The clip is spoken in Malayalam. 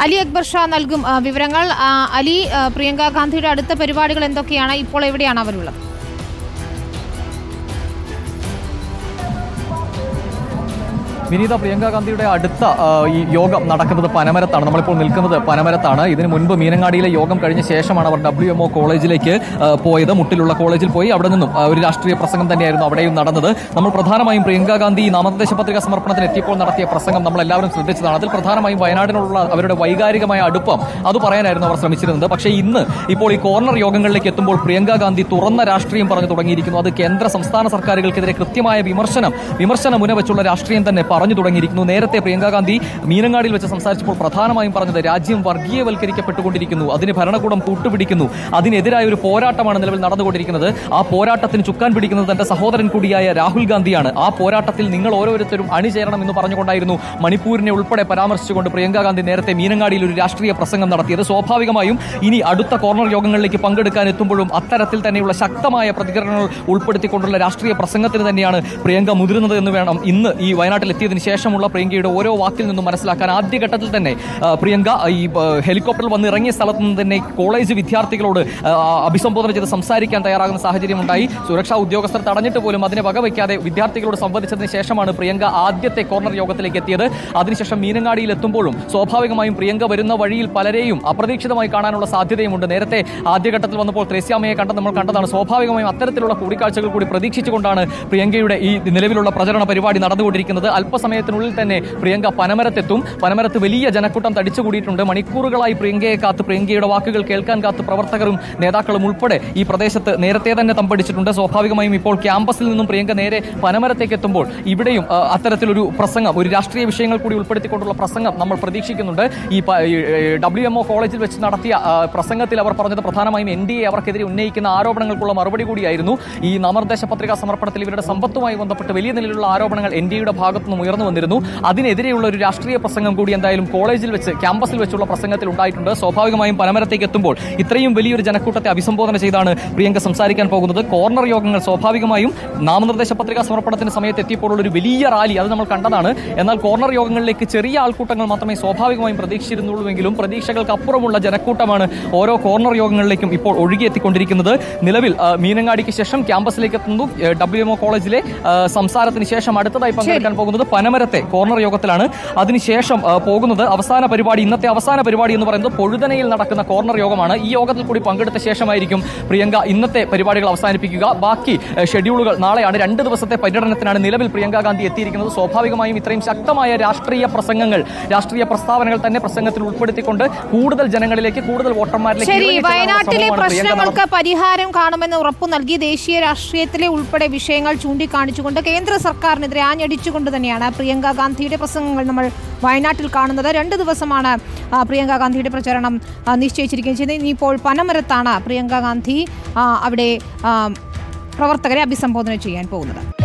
അലി അക്ബർ ഷാ നൽകും ആ, വിവരങ്ങൾ ആ, അലി ആ, പ്രിയങ്ക ഗാന്ധിയുടെ അടുത്ത പരിപാടികൾ എന്തൊക്കെയാണ് ഇപ്പോൾ എവിടെയാണ് അവരുള്ളത് വിനീത പ്രിയങ്ക ഗാന്ധിയുടെ അടുത്ത ആ, ഈ യോഗം നടക്കുന്നത് പനമരത്താണ് നമ്മളിപ്പോൾ നിൽക്കുന്നത് പനമരത്താണ് ഇതിനു മുൻപ് മീനങ്ങാടിയിലെ യോഗം കഴിഞ്ഞ ശേഷമാണ് അവർ ഡബ്ല്യു എംഒ കോളേജിലേക്ക് ആ, പോയത് മുട്ടിലുള്ള കോളേജിൽ പോയി അവിടെ നിന്നും ആ, ഒരു രാഷ്ട്രീയ പ്രസംഗം തന്നെയായിരുന്നു അവിടെയും നടന്നത് നമ്മൾ പ്രധാനമായും പ്രിയങ്ക ഗാന്ധി ഈ നാമനിർദ്ദേശ പത്രിക സമർപ്പണത്തിന് എത്തിയപ്പോൾ നടത്തിയ പ്രസംഗം നമ്മൾ എല്ലാവരും ശ്രദ്ധിച്ചതാണ് അതിൽ പ്രധാനമായും വയനാടിനുള്ള അവരുടെ വൈകാരികമായ അടുപ്പം അത് പറയാനായിരുന്നു അവർ ശ്രമിച്ചിരുന്നത് പക്ഷേ ഇന്ന് ഇപ്പോൾ ഈ കോർണർ യോഗങ്ങളിലേക്ക് എത്തുമ്പോൾ പ്രിയങ്ക ഗാന്ധി തുറന്ന രാഷ്ട്രീയം പറഞ്ഞു തുടങ്ങിയിരിക്കുന്നു അത് കേന്ദ്ര സംസ്ഥാന സർക്കാരുകൾക്കെതിരെ കൃത്യമായ വിമർശനം വിമർശന മുനവെച്ചുള്ള രാഷ്ട്രീയം തന്നെ പറഞ്ഞു തുടങ്ങിയിരിക്കുന്നു നേരത്തെ പ്രിയങ്ക ഗാന്ധി മീനങ്ങാടിയിൽ വെച്ച് സംസാരിച്ചപ്പോൾ പ്രധാനമായും പറഞ്ഞത് രാജ്യം വർഗീയവൽക്കരിക്കപ്പെട്ടുകൊണ്ടിരിക്കുന്നു അതിന് ഭരണകൂടം കൂട്ടുപിടിക്കുന്നു അതിനെതിരായ ഒരു പോരാട്ടമാണ് നിലവിൽ നടന്നുകൊണ്ടിരിക്കുന്നത് ആ പോരാട്ടത്തിന് ചുക്കാൻ പിടിക്കുന്നത് തന്റെ സഹോദരൻ കൂടിയായ രാഹുൽ ഗാന്ധിയാണ് ആ പോരാട്ടത്തിൽ നിങ്ങൾ ഓരോരുത്തരും അണിചേരണം എന്ന് പറഞ്ഞുകൊണ്ടായിരുന്നു മണിപ്പൂരിനെ ഉൾപ്പെടെ പരാമർശിച്ചുകൊണ്ട് പ്രിയങ്ക ഗാന്ധി നേരത്തെ മീനങ്ങാടിയിൽ ഒരു രാഷ്ട്രീയ പ്രസംഗം നടത്തിയത് സ്വാഭാവികമായും ഇനി അടുത്ത കോർണർ യോഗങ്ങളിലേക്ക് പങ്കെടുക്കാൻ എത്തുമ്പോഴും അത്തരത്തിൽ തന്നെയുള്ള ശക്തമായ പ്രതികരണങ്ങൾ ഉൾപ്പെടുത്തിക്കൊണ്ടുള്ള രാഷ്ട്രീയ പ്രസംഗത്തിന് തന്നെയാണ് പ്രിയങ്ക മുതിരുന്നത് എന്ന് വേണം ഇന്ന് ഈ വയനാട്ടിൽ എത്തിയതിനു ശേഷമുള്ള പ്രിയങ്കയുടെ ഓരോ വാക്കിൽ നിന്നും മനസ്സിലാക്കാൻ ആദ്യഘട്ടത്തിൽ തന്നെ ആ, പ്രിയങ്ക ഈ ആ, ഹെലികോപ്റ്ററിൽ വന്ന് ഇറങ്ങിയ സ്ഥലത്ത് നിന്ന് തന്നെ കോളേജ് വിദ്യാർത്ഥികളോട് ആ, അഭിസംബോധന ചെയ്ത് സംസാരിക്കാൻ തയ്യാറാകുന്ന സാഹചര്യമുണ്ടായി സുരക്ഷാ ഉദ്യോഗസ്ഥർ തടഞ്ഞിട്ട് പോലും അതിനെ വകവയ്ക്കാതെ വിദ്യാർത്ഥികളോട് സംവദിച്ചതിന് ശേഷമാണ് പ്രിയങ്ക ആദ്യത്തെ കോർണർ യോഗത്തിലേക്ക് എത്തിയത് അതിനുശേഷം മീനങ്ങാടിയിൽ എത്തുമ്പോഴും സ്വാഭാവികമായും പ്രിയങ്ക വരുന്ന വഴിയിൽ പലരെയും അപ്രതീക്ഷിതമായി കാണാനുള്ള സാധ്യതയുമുണ്ട് നേരത്തെ ആദ്യഘട്ടത്തിൽ വന്നപ്പോൾ ത്രേസ്യാമയെ കണ്ട് നമ്മൾ കണ്ടതാണ് സ്വാഭാവികമായും അത്തരത്തിലുള്ള കൂടിക്കാഴ്ചകൾ കൂടി പ്രതീക്ഷിച്ചുകൊണ്ടാണ് പ്രിയങ്കയുടെ ഈ നിലവിലുള്ള പ്രചരണ പരിപാടി നടന്നുകൊണ്ടിരിക്കുന്നത് അല്പസമയത്തിനുള്ളിൽ തന്നെ പ്രിയങ്ക പനമരത്തെത്തും പനമരത്ത് വലിയ ജനക്കൂട്ടം തടിച്ചുകൂടിയിട്ടുണ്ട് മണിക്കൂറുകളായി പ്രിയങ്കയെ കാത്ത് പ്രിയങ്കയുടെ വാക്കുകൾ കേൾക്കാൻ കാത്ത് പ്രവർത്തകരും നേതാക്കളും ഉൾപ്പെടെ ഈ പ്രദേശത്ത് നേരത്തെ തന്നെ തമ്പടിച്ചിട്ടുണ്ട് സ്വാഭാവികമായും ഇപ്പോൾ ക്യാമ്പസിൽ നിന്നും പ്രിയങ്ക നേരെ പനമരത്തേക്ക് എത്തുമ്പോൾ ഇവിടെയും ആ, അത്തരത്തിലൊരു പ്രസംഗം ഒരു രാഷ്ട്രീയ വിഷയങ്ങൾ കൂടി ഉൾപ്പെടുത്തിക്കൊണ്ടുള്ള പ്രസംഗം നമ്മൾ പ്രതീക്ഷിക്കുന്നുണ്ട് ഈ ഡബ്ല്യു എംഒ കോളേജിൽ വെച്ച് നടത്തിയ ആ, പ്രസംഗത്തിൽ അവർ പറഞ്ഞത് പ്രധാനമായും എൻ ഡി എ അവർക്കെതിരെ ഉന്നയിക്കുന്ന ആരോപണങ്ങൾക്കുള്ള മറുപടി കൂടിയായിരുന്നു ഈ നാമനിർദ്ദേശ പത്രികാ സമർപ്പണത്തിൽ ഇവരുടെ സമ്പത്തുമായി ബന്ധപ്പെട്ട് വലിയ നിലയിലുള്ള ആരോപണങ്ങൾ എൻ ഡി എയുടെ ഭാഗത്തു നിന്നും ഉയർന്നു വന്നിരുന്നു അതിനെതിരെയുള്ള ഒരു രാഷ്ട്രീയ പ്രസംഗം കൂടി എന്തായാലും കോളേജിൽ വെച്ച് ക്യാമ്പസിൽ വെച്ചുള്ള പ്രസംഗത്തിൽ ഉണ്ടായിട്ടുണ്ട് സ്വാഭാവികമായും പനമരത്തേക്ക് എത്തുമ്പോൾ ഇത്രയും വലിയൊരു ജനക്കൂട്ടത്തെ അഭിസംബോധന ചെയ്താണ് പ്രിയങ്ക സംസാരിക്കാൻ പോകുന്നത് കോർണർ യോഗങ്ങൾ സ്വാഭാവികമായും നാമനിർദ്ദേശ പത്രികാ സമർപ്പണത്തിന് സമയത്ത് എത്തിയപ്പോഴുള്ള ഒരു വലിയ റാലി അത് നമ്മൾ കണ്ടതാണ് എന്നാൽ കോർണർ യോഗങ്ങളിലേക്ക് ചെറിയ ആൾക്കൂട്ടങ്ങൾ മാത്രമേ സ്വാഭാവികമായും പ്രതീക്ഷിച്ചിരുന്നുള്ളൂവെങ്കിലും പ്രതീക്ഷകൾക്ക് അപ്പുറമുള്ള ജനക്കൂട്ടമാണ് ഓരോ കോർണർ യോഗങ്ങളിലേക്കും ഇപ്പോൾ ഒഴുകിയെത്തിക്കൊണ്ടിരിക്കുന്നത് നിലവിൽ ആ, മീനങ്ങാടിക്ക് ശേഷം ക്യാമ്പസിലേക്ക് എത്തുന്നു ഡബ്ല്യു എംഒ കോളേജിലെ ആ, സംസാരത്തിന് ശേഷം അടുത്തതായി പങ്കെടുക്കാൻ പോകുന്നത് പനമരത്തെ കോർണർ യോഗത്തിലാണ് അതിനുശേഷം ആ, പോകുന്നത് അവസാന പരിപാടി ഇന്നത്തെ അവസാന പരിപാടി എന്ന് പറയുന്നത് പൊഴുതനയിൽ നടക്കുന്ന കോർണർ യോഗമാണ് ഈ യോഗത്തിൽ കൂടി പങ്കെടുത്ത ശേഷമായിരിക്കും പ്രിയങ്ക ഇന്നത്തെ പരിപാടികൾ അവസാനിപ്പിക്കുക ബാക്കി ആ, ഷെഡ്യൂളുകൾ നാളെയാണ് രണ്ട് ദിവസത്തെ പര്യടനത്തിനാണ് നിലവിൽ പ്രിയങ്ക ഗാന്ധി എത്തിയിരിക്കുന്നത് സ്വാഭാവികമായും ഇത്രയും ശക്തമായ രാഷ്ട്രീയ പ്രസംഗങ്ങൾ രാഷ്ട്രീയ പ്രസ്താവനകൾ തന്നെ പ്രസംഗത്തിൽ ഉൾപ്പെടുത്തിക്കൊണ്ട് കൂടുതൽ ജനങ്ങളിലേക്ക് കൂടുതൽ വോട്ടർമാരിലേക്ക് ശരി ഇറങ്ങിച്ചെല്ലാനുള്ള വയനാട്ടിലെ ശ്രമമാണ് പ്രിയങ്ക നടത്തുന്നത്. പ്രശ്നങ്ങൾക്ക് പരിഹാരം കാണുമെന്ന് ഉറപ്പു നൽകി ദേശീയ രാഷ്ട്രീയത്തിലെ ഉൾപ്പെടെ വിഷയങ്ങൾ ചൂണ്ടിക്കാണിച്ചുകൊണ്ട് കേന്ദ്ര സർക്കാരിനെതിരെ ആഞ്ഞടിച്ചുകൊണ്ട് തന്നെയാണ് പ്രിയങ്ക ഗാന്ധിയുടെ പ്രസംഗങ്ങൾ നമ്മൾ വയനാട്ടിൽ കാണുന്നത് രണ്ട് ദിവസമാണ് ആ, പ്രിയങ്ക ഗാന്ധിയുടെ പ്രചരണം ആ, നിശ്ചയിച്ചിരിക്കുന്നത് ചെയ്യുന്നത് ഇനിയിപ്പോൾ പനമരത്താണ് പ്രിയങ്ക ഗാന്ധി ആ, അവിടെ ആ, പ്രവർത്തകരെ അഭിസംബോധന ചെയ്യാൻ പോകുന്നത്